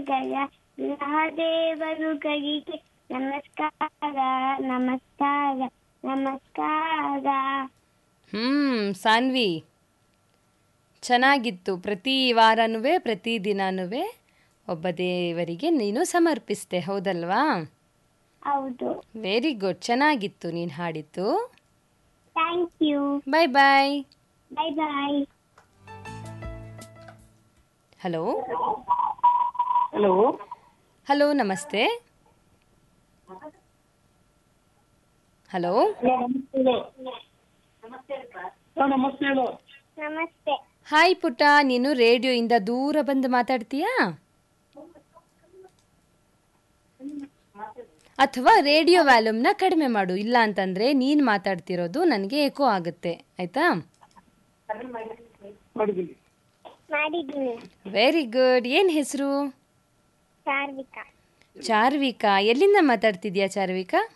ಗಯ ಗ್ರಹದೇವರುಗಳಿಗೆ ನಮಸ್ಕಾರ ನಮಸ್ಕಾರ ನಮಸ್ಕಾರ ಹ್ಮ್ ಸಾನ್ವಿ ಚೆನ್ನಾಗಿತ್ತು ಪ್ರತಿ ವಾರನೂ ಪ್ರತಿ ದಿನಾನೂ ಒಬ್ಬ ದೇವರಿಗೆ ನೀನು ಸಮರ್ಪಿಸ್ದೆ ಹೌದಲ್ವಾ ಹೌದು ವೆರಿ ಗುಡ್ ಚೆನ್ನಾಗಿತ್ತು ನೀನು ಹಾಡಿದ್ದು thank you bye bye bye bye hello hello hello ನಮಸ್ತೆ ಹಲೋ ನಮಸ್ತೆ ಹೇಳು ನಮಸ್ತೆ ಹಾಯ್ ಪುಟ್ಟ ನೀನು ರೇಡಿಯೋಯಿಂದ ದೂರ ಬಂದು ಮಾತಾಡ್ತೀಯಾ ಅಥವಾ ರೇಡಿಯೋ ವ್ಯಾಲ್ಯೂಮ್ನ ಕಡಿಮೆ ಮಾಡು ಇಲ್ಲ ಅಂತಂದ್ರೆ ನೀನು ಮಾತಾಡ್ತಿರೋದು ನನಗೆ ಏಕೋ ಆಗುತ್ತೆ ಆಯ್ತಾ ಮಾಡಿದ್ದೀನಿ ಮಾಡಿದ್ದೀನಿ ವೆರಿ ಗುಡ್ ಏನು ಹೆಸರು ಸಾರ್ವಿಕಾ ಚಾರ್ವಿಕಾ ಎಲ್ಲಿಂದ ಮಾತಾಡ್ತಿದ್ಯಾ ಚಾರ್ವಿಕಾ